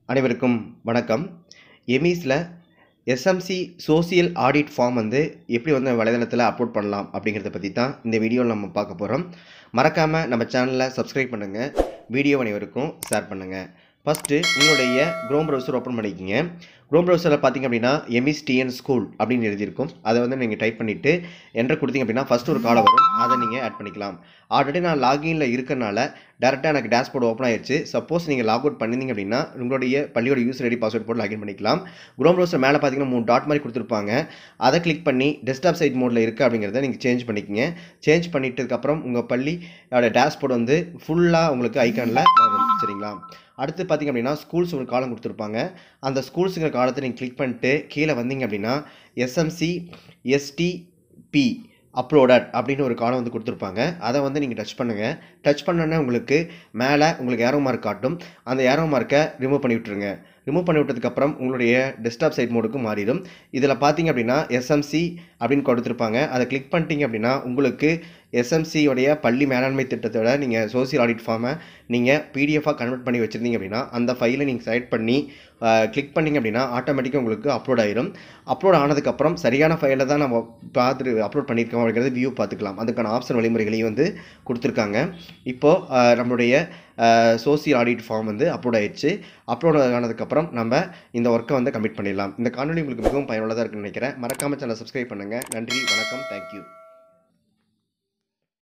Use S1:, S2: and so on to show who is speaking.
S1: அனைவருக்கும் வணக்கம் எமிஸில் எஸ்எம்சி சோசியல் ஆடிட் ஃபார்ம் வந்து எப்படி வந்து வலைதளத்தில் அப்லோட் பண்ணலாம் அப்படிங்கிறத பற்றி தான் இந்த வீடியோவில் நம்ம பார்க்க போகிறோம் மறக்காமல் நம்ம சேனலை சப்ஸ்கிரைப் பண்ணுங்கள் வீடியோ அனைவருக்கும் ஷேர் பண்ணுங்கள் ஃபஸ்ட்டு உங்களுடைய க்ரோம் ப்ரௌசர் ஓப்பன் பண்ணிக்கோங்க க்ரோம் ப்ரௌசரில் பார்த்தீங்க அப்படின்னா எம்இஸ் டிஎன் ஸ்கூல் அப்படின்னு எழுதியிருக்கும் அதை வந்து நீங்கள் டைப் பண்ணிவிட்டு என்டர் கொடுத்தீங்க அப்படின்னா ஃபஸ்ட்டு ஒரு காலம் வரும் அதை நீங்கள் ஆட் பண்ணிக்கலாம் ஆல்ரெடி நான் லாகின்ல இருக்கறனால டேரெக்டாக எனக்கு டேஷ்போர்டு ஓப்பன் ஆயிடுச்சு சப்போஸ் நீங்கள் லாக் அவுட் பண்ணிங்க அப்படின்னா உங்களுடைய பள்ளியோட யூசர் ஐடி பாஸ்வேர்ட் போட்டு லாகின் பண்ணிக்கலாம் க்ரோம் ப்ரௌசர் மேலே பார்த்தீங்கன்னா மூணு டாட் மாதிரி கொடுத்துருப்பாங்க அதை கிளிக் பண்ணி டெஸ்க்டாப் சைட் மோடில் இருக்குது அப்படிங்கிறத நீங்கள் சேஞ்ச் பண்ணிக்கங்க சேஞ்ச் பண்ணிட்டதுக்கப்புறம் உங்கள் பள்ளியோட டேஷ்போர்டு வந்து ஃபுல்லாக உங்களுக்கு ஐக்கானில் வரும் சரிங்களா அடுத்து பார்த்தீங்க அப்படின்னா ஸ்கூல்ஸ் ஒரு காலம் கொடுத்துருப்பாங்க அந்த ஸ்கூல்ஸுங்கிற காலத்தை நீங்கள் கிளிக் பண்ணிட்டு கீழே வந்தீங்க அப்படின்னா எஸ்எம்சி எஸ்டிபி அப்லோடட் அப்படின்னு ஒரு காலம் வந்து கொடுத்துருப்பாங்க அதை வந்து நீங்கள் டச் பண்ணுங்கள் டச் பண்ணோன்னே உங்களுக்கு மேலே உங்களுக்கு ஏரோ மார்க் காட்டும் அந்த ஏரோ மார்க்கை ரிமூவ் பண்ணி விட்டுருங்க ரிமூவ் பண்ணி விட்டதுக்கப்புறம் உங்களுடைய டெஸ்க்டாப் சைட் மோடுக்கு மாறிடும் இதில் பார்த்தீங்க அப்படின்னா எஸ்எம்சி அப்படின்னு கொடுத்துருப்பாங்க அதை கிளிக் பண்ணிட்டீங்க அப்படின்னா உங்களுக்கு எஸ்எம்சி உடைய பள்ளி மேலாண்மை திட்டத்தோட நீங்கள் சோசியல் ஆடிட் ஃபார்மை நீங்கள் பிடிஎஃபாக கன்வெர்ட் பண்ணி வச்சுருந்தீங்க அப்படின்னா அந்த ஃபைலை நீங்கள் செலக்ட் பண்ணி கிளிக் பண்ணிங்க அப்படின்னா ஆட்டோமேட்டிக்காக உங்களுக்கு அப்லோட் ஆயிரும் அப்லோட் ஆனதுக்கப்புறம் சரியான ஃபைலை தான் நம்ம பார்த்துட்டு அப்லோட் பண்ணியிருக்கோம் அப்படிங்கிறது வியூ பார்த்துக்கலாம் அதுக்கான ஆப்ஷன் வழிமுறைகளையும் வந்து கொடுத்துருக்காங்க இப்போது நம்மளுடைய சோசியல் ஆடிட் ஃபார்ம் வந்து அப்லோட் ஆயிடுச்சு அப்லோட் ஆனதுக்கப்புறம் நம்ம இந்த ஒர்க்கை வந்து கம்ப்ளீட் பண்ணிடலாம் இந்த காணொலி உங்களுக்கு மிகவும் பயனுள்ளதாக இருக்குன்னு நினைக்கிறேன் மறக்காமல் சேனல் சப்ஸ்கிரைப் பண்ணுங்கள் நன்றி வணக்கம் தேங்க்யூ